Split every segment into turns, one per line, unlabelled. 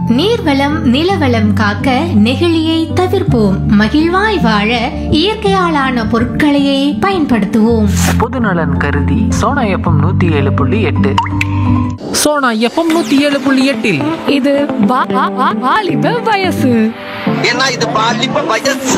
நீர்வளம் நிலவளம் காக்க நெகிழியை தவிர்ப்போம் மகிழ்வாய் வாழ இயற்கையாலான பொருட்களையே பயன்படுத்துவோம்
பொதுநலன் கருதி சோனா எஃப்எம் நூற்றி ஏழு புள்ளி எட்டு சோனா எஃப்எம் நூற்றி ஏழு புள்ளி எட்டில்
இது வா- வா- வா- வாலிப வயசு
ஏன்னா இது பாலிப்ப வயசு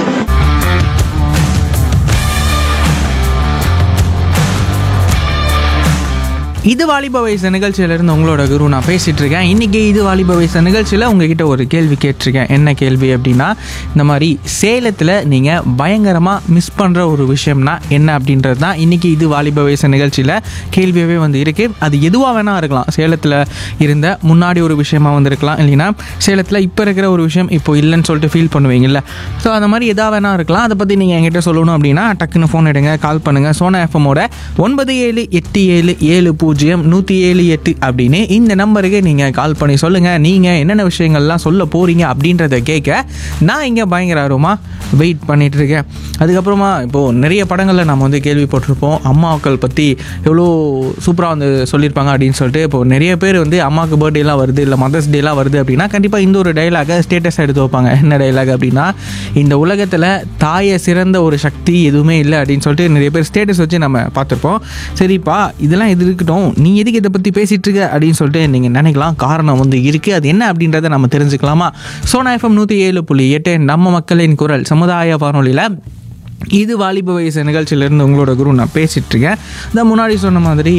இது வாலிப வயசு நிகழ்ச்சியிலேருந்து உங்களோட குரு நான் பேசிகிட்டு இருக்கேன் இன்றைக்கி இது வாலிப வயசு நிகழ்ச்சியில் உங்ககிட்ட ஒரு கேள்வி கேட்டிருக்கேன் என்ன கேள்வி அப்படின்னா இந்த மாதிரி சேலத்தில் நீங்கள் பயங்கரமாக மிஸ் பண்ணுற ஒரு விஷயம்னா என்ன அப்படின்றது தான் இன்றைக்கி இது வாலிப வயசு நிகழ்ச்சியில் கேள்வியாகவே வந்து இருக்குது அது எதுவாக வேணால் இருக்கலாம் சேலத்தில் இருந்த முன்னாடி ஒரு விஷயமா வந்திருக்கலாம் இல்லைன்னா சேலத்தில் இப்போ இருக்கிற ஒரு விஷயம் இப்போ இல்லைன்னு சொல்லிட்டு ஃபீல் பண்ணுவீங்கல்ல ஸோ அந்த மாதிரி எதாக வேணால் இருக்கலாம் அதை பற்றி நீங்கள் என்கிட்ட சொல்லணும் அப்படின்னா டக்குன்னு ஃபோன் எடுங்க கால் பண்ணுங்கள் சோனா எஃப்எம்மோட ஒன்பது ஏழு எட்டு ஏழு ஏழு பூஜ்ஜியம் நூற்றி ஏழு எட்டு அப்படின்னு இந்த நம்பருக்கு நீங்கள் கால் பண்ணி சொல்லுங்கள் நீங்கள் என்னென்ன விஷயங்கள்லாம் சொல்ல போகிறீங்க அப்படின்றத கேட்க நான் இங்கே பயங்கர ஆர்வமாக வெயிட் பண்ணிட்டு இருக்கேன் அதுக்கப்புறமா இப்போது நிறைய படங்களில் நம்ம வந்து கேள்விப்பட்டிருப்போம் அம்மாக்கள் பற்றி எவ்வளோ சூப்பராக வந்து சொல்லியிருப்பாங்க அப்படின்னு சொல்லிட்டு இப்போ நிறைய பேர் வந்து அம்மாவுக்கு பர்த்டேலாம் வருது இல்லை மதர்ஸ் டேலாம் வருது அப்படின்னா கண்டிப்பாக இந்த ஒரு டைலாகை ஸ்டேட்டஸ் எடுத்து வைப்பாங்க என்ன டைலாக் அப்படின்னா இந்த உலகத்தில் தாயை சிறந்த ஒரு சக்தி எதுவுமே இல்லை அப்படின்னு சொல்லிட்டு நிறைய பேர் ஸ்டேட்டஸ் வச்சு நம்ம பார்த்துருப்போம் சரிப்பா இதெல்லாம் இது இருக்கட்டும் நீ எதுக்கு இதை பற்றி பேசிகிட்டு இருக்க அப்படின்னு சொல்லிட்டு நீங்கள் நினைக்கலாம் காரணம் வந்து இருக்குது அது என்ன அப்படின்றத நம்ம தெரிஞ்சுக்கலாமா சோனா எஃப்எம் நூற்றி ஏழு புள்ளி எட்டு நம்ம மக்களின் குரல் சமுதாய வானொலியில் இது வாலிப வயசு நிகழ்ச்சியிலேருந்து உங்களோட குரு நான் பேசிகிட்டு இருக்கேன் இந்த முன்னாடி சொன்ன மாதிரி